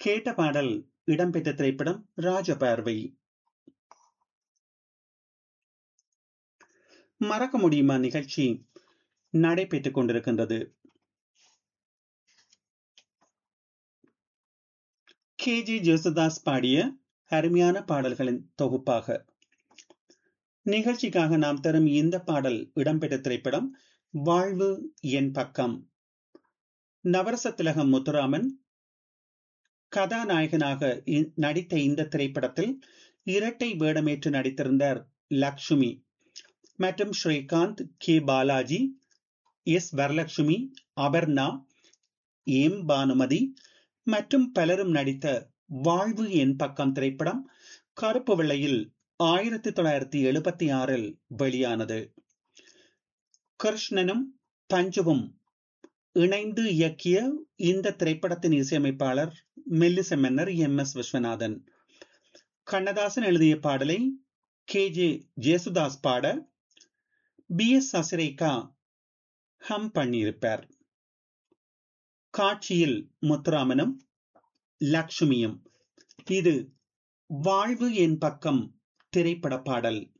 கேட்ட பாடல் இடம்பெற்ற திரைப்படம் ராஜபார்வை மறக்க முடியுமா நிகழ்ச்சி நடைபெற்றுக் கொண்டிருக்கின்றது கே ஜி ஜேசுதாஸ் பாடிய அருமையான பாடல்களின் தொகுப்பாக நிகழ்ச்சிக்காக நாம் தரும் இந்த பாடல் இடம்பெற்ற திரைப்படம் வாழ்வு என் பக்கம் நவரச திலகம் முத்துராமன் கதாநாயகனாக நடித்த இந்த திரைப்படத்தில் இரட்டை வேடமேற்று நடித்திருந்தார் லக்ஷ்மி மற்றும் Srikanth K Balaji S Varalakshmi Aparna M Bhanumathi மற்றும் பலரும் நடித்த வாழ்வு என் பக்கம் திரைப்படம் கருப்பு வெள்ளையில் ஆயிரத்தி தொள்ளாயிரத்தி எழுபத்தி ஆறில் வெளியானது கிருஷ்ணனும் பஞ்சுவும் இணைந்து இயக்கிய இந்த திரைப்படத்தின் இசையமைப்பாளர் மெல்லிச மன்னர் எம் எஸ் விஸ்வநாதன் கண்ணதாசன் எழுதிய பாடலை கே ஜே ஜேசுதாஸ் பாட பி எஸ் சசிரேகா ஹம் பண்ணியிருப்பார் காட்சியில் முத்துராமனும் லக்ஷ்மியும் இது வாழ்வு என் பக்கம் திரைப்பட பாடல்